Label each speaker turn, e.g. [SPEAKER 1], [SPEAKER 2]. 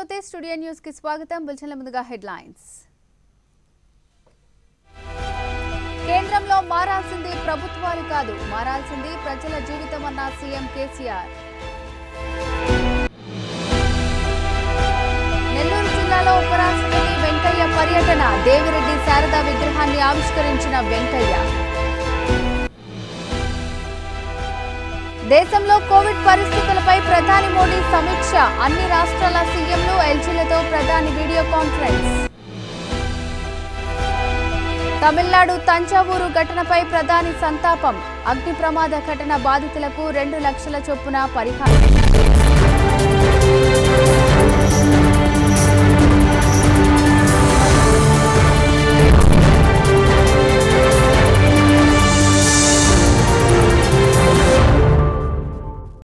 [SPEAKER 1] నమస్తే studio news కి స్వాగతం బులెటిన్ల ముందుగా హెడ్లైన్స్ కేంద్రంలో మారాల్సింది ప్రభుత్వాలు కాదు మారాల్సింది ప్రజల జీవితం అన్న సీఎం కేసీఆర్ నెల్లూరు జిల్లాలో ఉపరాష్ట్రపతి వెంకయ్య పర్యటన దేవిరెడ్డి శారదా విగ్రహాన్ని ఆవిష్కరించిన వెంకయ్య దేశంలో కోవిడ్ పరిస్థితులపై ప్రధాని మోడీ సమీక్ష అన్ని రాష్ట్రాల సీఎంలు ఎల్జీలతో ప్రధాని వీడియో కాన్ఫరెన్స్ తమిళనాడు తంజావూరు ఘటనపై ప్రధాని సంతాపం అగ్ని ప్రమాద ఘటన బాధితులకు రెండు లక్షల చొప్పున పరిహారం